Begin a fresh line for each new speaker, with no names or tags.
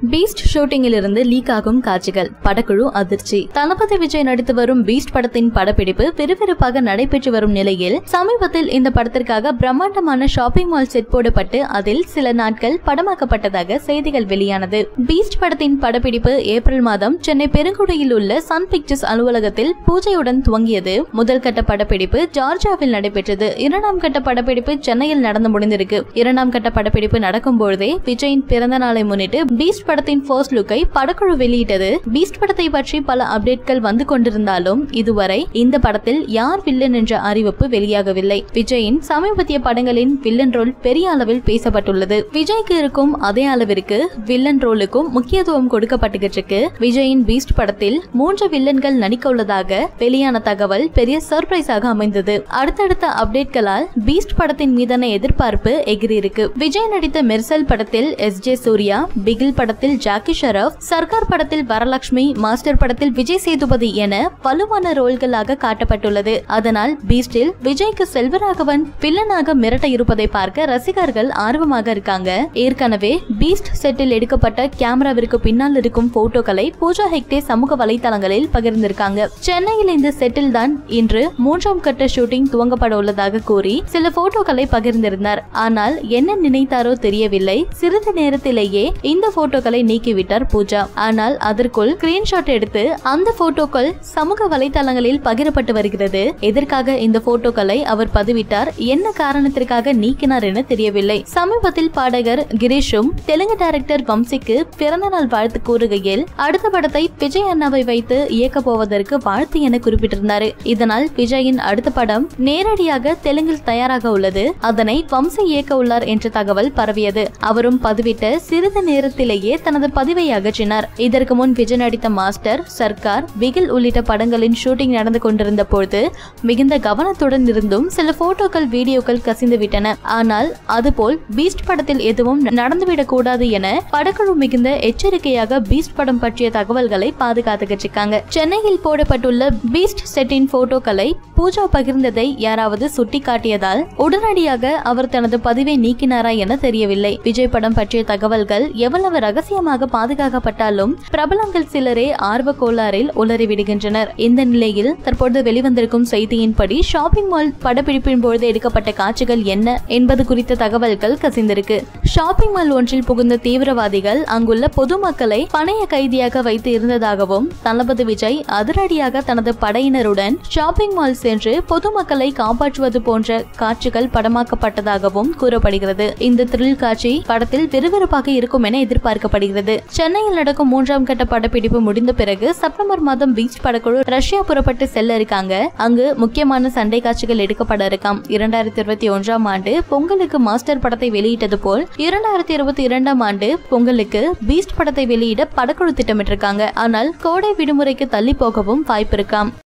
Beast ஷூட்டிங்கில் இருந்து league ஆகும் காட்சிகள் படக்குழு அதிர்ச்சி தளபதி விஜய் நடித்து வரும் பீஸ்ட் படத்தின் படப்பிடிப்பு விறுவிறுப்பாக நடைபெற்று வரும் நிலையில் சமீபத்தில் இந்த படத்திற்காக பிரம்மாண்டமான ஷாப்பிங் மால் செட் போடப்பட்டு அதில் சில நாட்கள் படமாக்கப்பட்டதாக செய்திகள் வெளியானது பீஸ்ட் படத்தின் படப்பிடிப்பு ஏப்ரல் மாதம் சென்னை பெருங்குடியில் உள்ள சன் பிக்சர்ஸ் அலுவலகத்தில் பூஜையுடன் துவங்கியது முதல் கட்ட படப்பிடிப்பு ஜார்ஜியாவில் நடைபெற்றது இரண்டாம் கட்ட படப்பிடிப்பு சென்னையில் நடந்து முடிந்திருக்கு இரண்டாம் கட்ட படப்பிடிப்பு நடக்கும் பொழுதே விஜயின் பிறந்த நாளை முன்னிட்டு பீஸ்ட் படத்தின் ஃபர்ஸ்ட் லுக்கை படக்குழு வெளியிட்டது பீஸ்ட் படத்தை பற்றி பல அப்டேட்கள் வந்து கொண்டிருந்தாலும் இதுவரை இந்த படத்தில் யார் வில்லன் என்ற அறிவிப்பு வெளியாகவில்லை விஜயின் சமீபத்திய படங்களின் வில்லன் ரோல் பெரிய அளவில் பேசப்பட்டுள்ளது விஜய்க்கு இருக்கும் அதே அளவிற்கு வில்லன் ரோலுக்கும் முக்கியத்துவம் கொடுக்கப்பட்டுகிட்டு இருக்கு விஜயின் பீஸ்ட் படத்தில் மூன்று வில்லன்கள் நடிக்க உள்ளதாக வெளியான தகவல் பெரிய சர்ப்ரைஸாக அமைந்தது அடுத்தடுத்த அப்டேட்களால் பீஸ்ட் படத்தின் மீதான எதிர்பார்ப்பு எகிரி இருக்கு விஜய் நடித்த மெர்சல் படத்தில் எஸ் ஜே சூர்யா பிகில் படத்தில் ஜாக்கி ஷரப் சர்க்கார் படத்தில் வரலட்சுமி மாஸ்டர் படத்தில் விஜய் சேதுபதி என வலுவான ரோல்களாக காட்டப்பட்டுள்ளது அதனால் பீஸ்டில் விஜய்க்கு செல்வராகவன் வில்லனாக மிரட்ட இருப்பதை பார்க்க ரசிகர்கள் ஆர்வமாக இருக்காங்க ஏற்கனவே பீஸ்ட் செட்டில் எடுக்கப்பட்ட கேமராவிற்கு பின்னால் இருக்கும் போட்டோக்களை பூஜா ஹெக்டே சமூக வலைதளங்களில் பகிர்ந்திருக்காங்க சென்னையில் இந்த செட்டில் தான் இன்று மூன்றாம் கட்ட ஷூட்டிங் துவங்கப்பட உள்ளதாக கூறி சில போட்டோக்களை பகிர்ந்திருந்தார் ஆனால் என்ன நினைத்தாரோ தெரியவில்லை சிறிது நேரத்திலேயே இந்த போட்டோக்களை நீக்கிவிட்டார் பூஜா ஆனால் அதற்குள் ஸ்கிரீன்ஷாட் எடுத்து அந்த போட்டோக்கள் சமூக வலைதளங்களில் பகிரப்பட்டு வருகிறது எதற்காக இந்த போட்டோக்களை அவர் பதிவிட்டார் என்ன காரணத்திற்காக நீக்கினார் என தெரியவில்லை சமீபத்தில் பாடகர் கிரீஷும் தெலுங்கு டைரக்டர் வம்சிக்கு பிறந்தநாள் வாழ்த்து கூறுகையில் அடுத்த படத்தை விஜய் அண்ணாவை வைத்து இயக்க போவதற்கு வாழ்த்து என குறிப்பிட்டிருந்தார் இதனால் விஜயின் அடுத்த படம் நேரடியாக தெலுங்கில் தயாராக உள்ளது அதனை வம்சி இயக்க உள்ளார் என்ற தகவல் பரவியது அவரும் பதிவிட்ட சிறிது நேரத்திலேயே தனது பதிவை அகற்றினார் இதற்கு முன் விஜய் நடித்த மாஸ்டர் சர்க்கார் பிகில் உள்ளிட்ட படங்களின் ஷூட்டிங் நடந்து கொண்டிருந்த பொழுது மிகுந்த கவனத்துடன் இருந்தும் சில போட்டோக்கள் வீடியோக்கள் கசிந்து விட்டன ஆனால் அதுபோல் பீஸ்ட் படத்தில் எதுவும் நடந்துவிடக் கூடாது என படக்குழு மிகுந்த எச்சரிக்கையாக பீஸ்ட் படம் பற்றிய தகவல்களை பாதுகாத்துக்கிட்டு இருக்காங்க சென்னையில் போடப்பட்டுள்ள பீஸ்ட் செட்டின் போட்டோக்களை பூஜா பகிர்ந்ததை யாராவது சுட்டிக்காட்டியதால் உடனடியாக அவர் தனது பதிவை நீக்கினாரா என தெரியவில்லை விஜய் படம் பற்றிய தகவல்கள் எவ்வளவு ரகசியமாக பாதுகாக்கப்பட்டாலும் பிரபலங்கள் சிலரே ஆர்வ கோளாறில் உளறி விடுகின்றனர் இந்த நிலையில் தற்போது வெளிவந்திருக்கும் செய்தியின்படி ஷாப்பிங் மால் படப்பிடிப்பின் பொழுது எடுக்கப்பட்ட காட்சிகள் என்ன என்பது குறித்த தகவல்கள் கசிந்திருக்கு ஷாப்பிங் மால் ஒன்றில் புகுந்த தீவிரவாதிகள் அங்குள்ள பொதுமக்களை பணைய கைதியாக வைத்து இருந்ததாகவும் தளபதி விஜய் அதிரடியாக தனது படையினருடன் ஷாப்பிங் மால் சென்று பொதுமக்களை காப்பாற்றுவது போன்ற காட்சிகள் படமாக்கப்பட்டதாகவும் கூறப்படுகிறது இந்த த்ரில் காட்சி படத்தில் விறுவிறுப்பாக இருக்கும் என எதிர்பார்க்கப்படுகிறது சென்னையில் நடக்கும் மூன்றாம் கட்ட படப்பிடிப்பு முடிந்த பிறகு செப்டம்பர் மாதம் பீச் படக்குழு ரஷ்யா புறப்பட்டு செல்ல இருக்காங்க அங்கு முக்கியமான சண்டை காட்சிகள் எடுக்கப்பட இருக்காம் இரண்டாயிரத்தி இருபத்தி ஒன்றாம் ஆண்டு பொங்கலுக்கு மாஸ்டர் படத்தை வெளியிட்டது போல் இரண்டாயிரத்தி இருபத்தி இரண்டாம் ஆண்டு பொங்கலுக்கு பீஸ்ட் படத்தை வெளியிட படக்குழு திட்டமிட்டிருக்காங்க ஆனால் கோடை விடுமுறைக்கு தள்ளி போகவும் வாய்ப்பு இருக்காம்